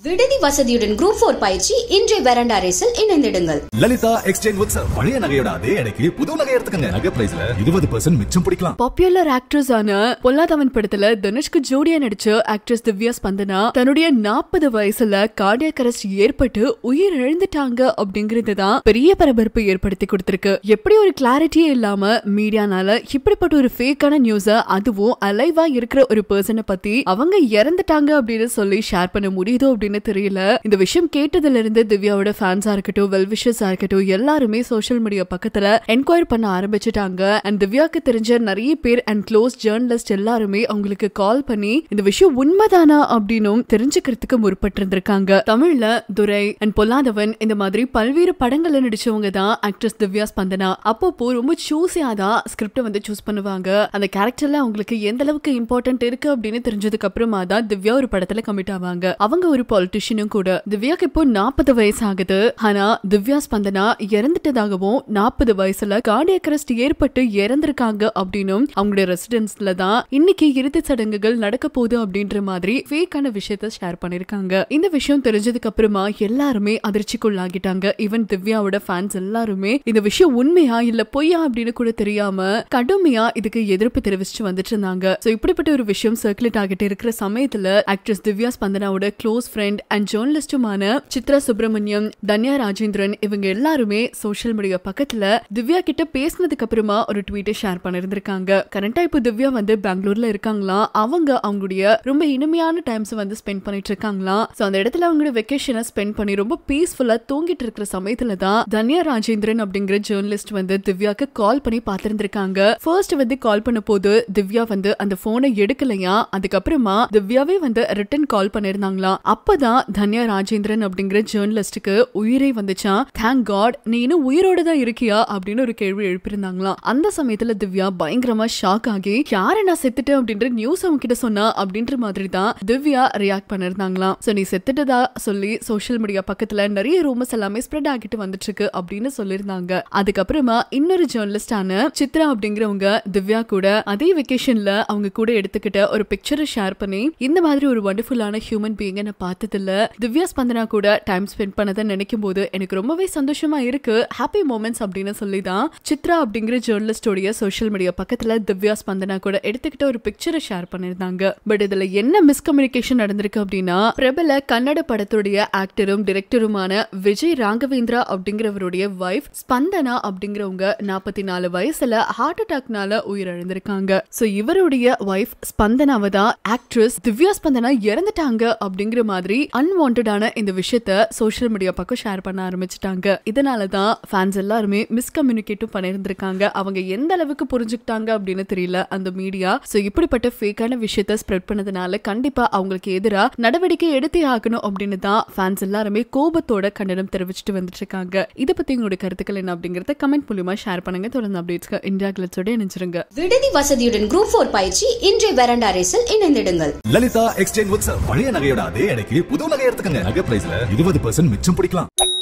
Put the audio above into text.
விடுதி வசதியுடன் group four பயிற்சி இன்றைய வெரண்டா ரேஸில் இணைந்திடுங்கள் லலிதா எக்ஸ்சேஞ்ச் உற்சவ் பழைய நகையோட அதே எடைக்கு புது நகை எடுத்துக்கங்க நகை பிரைஸ்ல இருபது பர்சன்ட் மிச்சம் பிடிக்கலாம் பாப்புலர் ஆக்ட்ரஸ் ஆன பொல்லாதவன் படத்துல தனுஷ்க்கு ஜோடியா நடிச்ச ஆக்ட்ரஸ் திவ்யா ஸ்பந்தனா தன்னுடைய நாற்பது வயசுல கார்டியாக் அரெஸ்ட் ஏற்பட்டு உயிர் இழந்துட்டாங்க அப்படிங்கிறது தான் பெரிய பரபரப்பு ஏற்படுத்தி கொடுத்திருக்கு எப்படி ஒரு கிளாரிட்டியே இல்லாம மீடியானால இப்படிப்பட்ட ஒரு ஃபேக்கான நியூஸ அதுவும் அலைவா இருக்கிற ஒரு பர்சனை பத்தி அவங்க இறந்துட்டாங்க அப்படின்னு சொல்லி ஷேர் பண்ண முடியுதோ அப்படின்னு தெரியல இந்த விஷயம் கேட்டதுல இருந்து திவ்யாவோட ஃபேன்ஸா இருக்கட்டும் வெல் விஷஸா இருக்கட்டும் எல்லாருமே சோஷியல் மீடியா பக்கத்துல என்கொயர் பண்ண ஆரம்பிச்சிட்டாங்க அண்ட் திவ்யாக்கு தெரிஞ்ச நிறைய பேர் அண்ட் க்ளோஸ் ஜேர்னலிஸ்ட் எல்லாருமே அவங்களுக்கு கால் பண்ணி இந்த விஷயம் உண்மைதானா அப்படின்னும் தெரிஞ்சுக்கிறதுக்கு முற்பட்டிருந்திருக்காங்க தமிழ்ல துரை அண்ட் பொல்லாதவன் இந்த மாதிரி பல்வேறு படங்கள்ல நடிச்சவங்க தான் ஆக்ட்ரஸ் திவ்யா ஸ்பந்தனா அப்பப்போ ரொம்ப சூஸியா தான் ஸ்கிரிப்ட வந்து சூஸ் பண்ணுவாங்க அந்த கேரக்டர்ல அவங்களுக்கு எந்த அளவுக்கு இம்பார்ட்டன்ட் இருக்கு அப்படின்னு தெரிஞ்சதுக்கு அப்புறமா தான் திவ்யா ஒரு படத்துல கமிட் ஆவாங்க அவங்க ஒரு பொலிட்டிஷியனும் கூட திவ்யாக்கு இப்போ நாற்பது வயசு ஆகுது ஆனா திவ்யா ஸ்பந்தனா இறந்துட்டதாகவும் நாற்பது வயசுல கார்டியக் அரெஸ்ட் ஏற்பட்டு இறந்திருக்காங்க அப்படின்னும் அவங்களுடைய ரெசிடென்ஸ்ல தான் இன்னைக்கு இறுதி சடங்குகள் நடக்க போகுது அப்படின்ற மாதிரி ஃபேக்கான விஷயத்த ஷேர் பண்ணிருக்காங்க இந்த விஷயம் தெரிஞ்சதுக்கு அப்புறமா எல்லாருமே அதிர்ச்சிக்குள்ளாகிட்டாங்க ஈவன் திவ்யாவோட ஃபேன்ஸ் எல்லாருமே இந்த விஷயம் உண்மையா இல்ல பொய்யா அப்படின்னு கூட தெரியாம கடுமையா இதுக்கு எதிர்ப்பு தெரிவிச்சுட்டு வந்துட்டு இருந்தாங்க சோ இப்படிப்பட்ட ஒரு விஷயம் சர்க்குலேட் ஆகிட்டு இருக்கிற சமயத்துல ஆக்ட்ரஸ் திவ்யா ஸ்பந்தனாவோட க்ளோஸ் ஃப்ரெண்ட் அண்ட் ஜேர்னலிஸ்டுமான சித்ரா சுப்பிரமணியம் தன்யா ராஜேந்திரன் இவங்க எல்லாருமே சோஷியல் மீடியா பக்கத்துல திவ்யா கிட்ட பேசினதுக்கு அப்புறமா ஒரு ட்வீட்டை ஷேர் பண்ணிருந்திருக்காங்க கரண்டா இப்போ திவ்யா வந்து பெங்களூர்ல இருக்காங்களாம் அவங்க அவங்களுடைய ரொம்ப இனிமையான டைம்ஸ் வந்து ஸ்பெண்ட் பண்ணிட்டு இருக்காங்களாம் சோ அந்த இடத்துல அவங்களோட வெக்கேஷனை ஸ்பெண்ட் பண்ணி ரொம்ப பீஸ்ஃபுல்லா தூங்கிட்டு இருக்கிற சமயத்துல தான் தன்யா ராஜேந்திரன் அப்படிங்கிற ஜேர்னலிஸ்ட் வந்து திவ்யாக்கு கால் பண்ணி பார்த்திருந்திருக்காங்க ஃபர்ஸ்ட் வந்து கால் பண்ண போது திவ்யா வந்து அந்த போனை எடுக்கலையா அதுக்கப்புறமா திவ்யாவே வந்து ரிட்டன் கால் பண்ணிருந்தாங்களாம் அப்பதான் தன்யா ராஜேந்திரன் அப்படிங்கிற ஜேர்னலிஸ்டுக்கு உயிரே வந்துச்சா தேங்க் காட் நீ இன்னும் உயிரோட தான் இருக்கியா அப்படின்னு ஒரு கேள்வி எழுப்பியிருந்தாங்களாம் அந்த சமயத்துல திவ்யா பயங்கரமா ஷாக் ஆகி யார நான் செத்துட்டேன் அப்படின்ற நியூஸ் அவங்க கிட்ட சொன்னா அப்படின்ற மாதிரி தான் திவ்யா ரியாக்ட் பண்ணிருந்தாங்களாம் சோ நீ செத்துட்டதா சொல்லி சோஷியல் மீடியா பக்கத்துல நிறைய ரூமர்ஸ் எல்லாமே ஸ்ப்ரெட் ஆகிட்டு வந்துட்டு இருக்கு அப்படின்னு சொல்லியிருந்தாங்க அதுக்கப்புறமா இன்னொரு ஜேர்னலிஸ்டான சித்ரா அப்படிங்கிறவங்க திவ்யா கூட அதே வெக்கேஷன்ல அவங்க கூட எடுத்துக்கிட்ட ஒரு பிக்சரை ஷேர் பண்ணி இந்த மாதிரி ஒரு வண்டர்ஃபுல்லான ஹியூமன் பீயிங்க நான் பார்த்தது இல்ல திவ்யா ஸ்பந்தனா கூட டைம் ஸ்பெண்ட் பண்ணதை நினைக்கும் போது எனக்கு ரொம்பவே சந்தோஷமா இருக்கு ஹாப்பி மூமெண்ட்ஸ் அப்படின்னு சொல்லி தான் சித்ரா அப்படிங்கிற ஜேர்னலிஸ்டோடைய சோஷியல் மீடியா பக்கத்துல திவ்யா ஸ்பந்தனா கூட எடுத்துக்கிட்ட ஒரு பிக்சரை ஷேர் பண்ணிருந்தாங்க பட் இதுல என்ன மிஸ்கம்யூனிகேஷன் நடந்திருக்கு அப்படின்னா பிரபல கன்னட படத்துடைய ஆக்டரும் டிரெக்டருமான விஜய் ராகவேந்திரா அப்படிங்கிறவருடைய வைஃப் ஸ்பந்தனா அப்படிங்கிறவங்க நாற்பத்தி நாலு வயசுல ஹார்ட் அட்டாக்னால உயிரிழந்திருக்காங்க சோ இவருடைய வைஃப் ஸ்பந்தனாவை தான் ஆக்ட்ரஸ் திவ்யா ஸ்பந்தனா இறந்துட்டாங்க அப்படிங்கிற மாதிரி அன்வான்டான இந்த விஷயத்த சோஷியல் மீடியா பக்கம் ஷேர் பண்ண ஆரம்பிச்சிட்டாங்க இதனால தான் ஃபேன்ஸ் எல்லாருமே மிஸ்கம்யூனிகேட்டும் பண்ணியிருந்திருக்காங்க அவங்க எந்த அளவுக்கு புரிஞ்சுக்கிட்டாங்க அப்படின்னு தெரியல அந்த மீடியா சோ இப்படிப்பட்ட ஃபேக்கான விஷயத்த ஸ்ப்ரெட் பண்ணதுனால கண்டிப்பா அவங்களுக்கு எதிரா நடவடிக்கை எடுத்தே ஆகணும் அப்படின்னு தான் ஃபேன்ஸ் எல்லாருமே கோபத்தோட கண்டனம் தெரிவிச்சுட்டு வந்துட்டு இருக்காங்க இதை பத்தி உங்களுடைய கருத்துக்கள் என்ன அப்படிங்கறத கமெண்ட் மூலியமா ஷேர் பண்ணுங்க தொடர்ந்து அப்டேட்ஸ்க்கு இந்தியா கிளட்ஸோட இணைஞ்சிருங்க விடுதி வசதியுடன் குரூப் போர் பயிற்சி இன்றைய வெரண்டா ரேஸில் இணைந்திடுங்கள் லலிதா எக்ஸ்சேஞ்ச் உற்சவ் பழைய நகையோட அதே எடைக்கு புது நகை எடுத்துக்கங்க நகை பிரைஸ்ல இருபது பர்சன்ட் மிச்சம் பிடிக்கலாம்